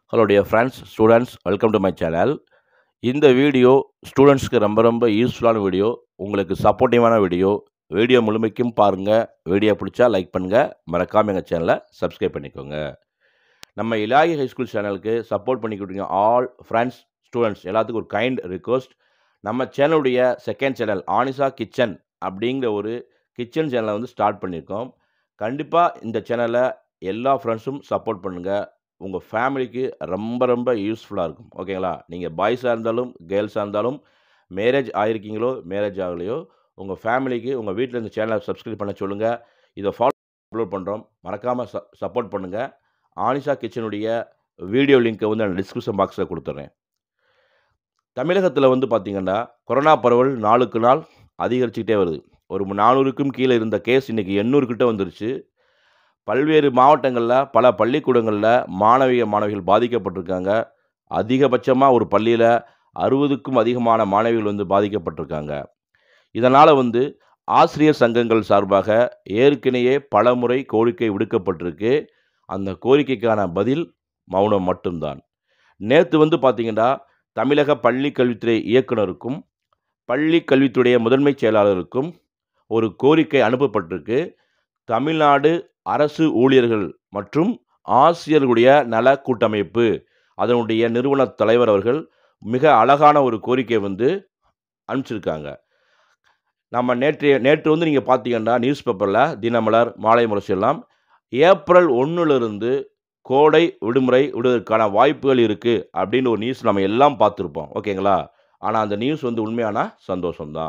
hello dear friends students welcome to my channel இந்த video ஸ்டூடெண்ட்ஸ்க்கு ரொம்ப ரொம்ப யூஸ்ஃபுல்லான வீடியோ உங்களுக்கு சப்போர்ட்டிவான வீடியோ வீடியோ முழுமைக்கும் பாருங்கள் வீடியோ பிடிச்சா லைக் பண்ணுங்கள் மறக்காமல் எங்கள் சேனலை சப்ஸ்கிரைப் பண்ணிக்கோங்க நம்ம இலாகி ஹைஸ்கூல் சேனலுக்கு சப்போர்ட் பண்ணிக்கிட்டீங்க ஆல் ஃப்ரெண்ட்ஸ் ஸ்டூடெண்ட்ஸ் எல்லாத்துக்கும் ஒரு கைண்ட் ரிக்வஸ்ட் நம்ம சேனலுடைய செகண்ட் சேனல் ஆனிசா கிச்சன் அப்படிங்கிற ஒரு கிச்சன் சேனலை வந்து ஸ்டார்ட் பண்ணியிருக்கோம் கண்டிப்பாக இந்த சேனலை எல்லா ஃப்ரெண்ட்ஸும் சப்போர்ட் பண்ணுங்கள் உங்கள் ஃபேமிலிக்கு ரொம்ப ரொம்ப யூஸ்ஃபுல்லாக இருக்கும் ஓகேங்களா நீங்கள் பாய்ஸாக இருந்தாலும் கேர்ள்ஸாக இருந்தாலும் மேரேஜ் ஆகிருக்கீங்களோ மேரேஜ் ஆகலையோ உங்கள் ஃபேமிலிக்கு உங்கள் வீட்டில் இந்த சேனலை சப்ஸ்கிரைப் பண்ண சொல்லுங்கள் இதை ஃபாலோ அப்லோட் பண்ணுறோம் மறக்காமல் ச சப்போர்ட் பண்ணுங்கள் ஆனிஷா கிச்சனுடைய வீடியோ லிங்க்கை வந்து நான் டிஸ்கிரிப்ஷன் பாக்ஸில் கொடுத்துட்றேன் தமிழகத்தில் வந்து பார்த்திங்கன்னா கொரோனா பரவல் நாளுக்கு நாள் அதிகரிச்சுக்கிட்டே வருது ஒரு நானூறுக்கும் கீழே இருந்த கேஸ் இன்றைக்கி எண்ணூறுக்கிட்ட வந்துருச்சு பல்வேறு மாவட்டங்களில் பல பள்ளிக்கூடங்களில் மாணவிய மாணவிகள் பாதிக்கப்பட்டிருக்காங்க அதிகபட்சமாக ஒரு பள்ளியில் அறுபதுக்கும் அதிகமான மாணவிகள் வந்து பாதிக்கப்பட்டிருக்காங்க இதனால் வந்து ஆசிரியர் சங்கங்கள் சார்பாக ஏற்கனவே பல முறை கோரிக்கை விடுக்கப்பட்டிருக்கு அந்த கோரிக்கைக்கான பதில் மௌனம் மட்டும்தான் நேற்று வந்து பார்த்திங்கன்னா தமிழக பள்ளி கல்வித்துறை இயக்குனருக்கும் பள்ளி கல்வித்துறைய முதன்மை செயலாளருக்கும் ஒரு கோரிக்கை அனுப்பப்பட்டிருக்கு தமிழ்நாடு அரசு ஊழியர்கள் மற்றும் ஆசிரியர்களுடைய நல கூட்டமைப்பு அதனுடைய நிறுவன தலைவர் அவர்கள் மிக அழகான ஒரு கோரிக்கை வந்து அனுப்பிச்சிருக்காங்க நம்ம நேற்று நேற்று வந்து நீங்கள் பார்த்தீங்கன்னா நியூஸ் பேப்பரில் தினமலர் மாலை முரசு எல்லாம் ஏப்ரல் ஒன்றுலேருந்து கோடை விடுமுறை விடுவதற்கான வாய்ப்புகள் இருக்குது அப்படின்னு ஒரு நியூஸ் நம்ம எல்லாம் பார்த்துருப்போம் ஓகேங்களா ஆனால் அந்த நியூஸ் வந்து உண்மையான சந்தோஷம்தான்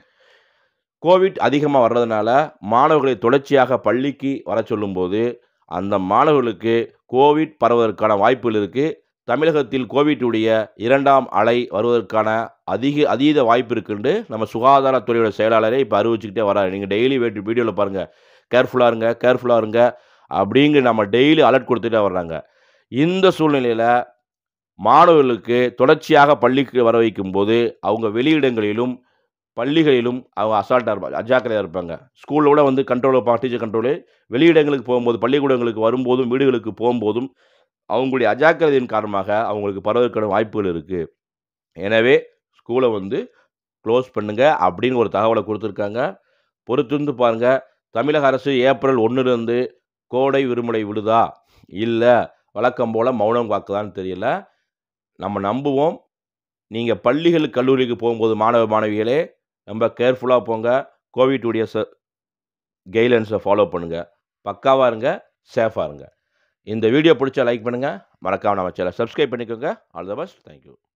கோவிட் அதிகமாக வர்றதுனால மாணவர்களை தொடர்ச்சியாக பள்ளிக்கு வர சொல்லும்போது அந்த மாணவர்களுக்கு கோவிட் பரவதற்கான வாய்ப்புகள் இருக்குது தமிழகத்தில் கோவிட்டுடைய இரண்டாம் அலை வருவதற்கான அதிக அதீத வாய்ப்பு இருக்குன்னு நம்ம சுகாதாரத்துறையோட செயலாளரே இப்போ அறிவிச்சுக்கிட்டே வராரு நீங்கள் டெய்லி வெயிட் வீடியோவில் பாருங்கள் கேர்ஃபுல்லாக இருங்க கேர்ஃபுல்லாக இருங்க அப்படிங்கிற நம்ம டெய்லி அலர்ட் கொடுத்துட்டே வர்றாங்க இந்த சூழ்நிலையில் மாணவர்களுக்கு தொடர்ச்சியாக பள்ளிக்கு வர வைக்கும்போது அவங்க வெளியிடங்களிலும் பள்ளிகளிலும் அவங்க அசால்ட்டாக இருப்பாங்க அஜாக்கிரதையாக இருப்பாங்க ஸ்கூலில் கூட வந்து கண்ட்ரோல் வைப்பாங்க டீச்சர் கண்ட்ரோலு வெளியிடங்களுக்கு போகும்போது பள்ளிக்கூடங்களுக்கு வரும்போதும் வீடுகளுக்கு போகும்போதும் அவங்களுடைய அஜாக்கிரதையின் காரணமாக அவங்களுக்கு பரவதற்கான வாய்ப்புகள் இருக்குது எனவே ஸ்கூலை வந்து க்ளோஸ் பண்ணுங்கள் அப்படின்னு ஒரு தகவலை கொடுத்துருக்காங்க பொறுத்திருந்து பாருங்கள் தமிழக அரசு ஏப்ரல் ஒன்றுலேருந்து கோடை விடுமுறை விடுதா இல்லை வழக்கம் போல் மௌனம் காக்குதான்னு தெரியல நம்ம நம்புவோம் நீங்கள் பள்ளிகள் கல்லூரிக்கு போகும்போது மாணவ மாணவிகளே ரொம்ப கேர்ஃபுல்லாக போங்க கோவிட்டுடைய ச கைட்லைன்ஸை ஃபாலோ பண்ணுங்கள் பக்காவாக இருங்க சேஃபாக இருங்க இந்த வீடியோ பிடிச்சா லைக் பண்ணுங்கள் மறக்காம நம்ம சேனல் சப்ஸ்கிரைப் பண்ணிக்கோங்க ஆல் த பெஸ்ட் தேங்க்யூ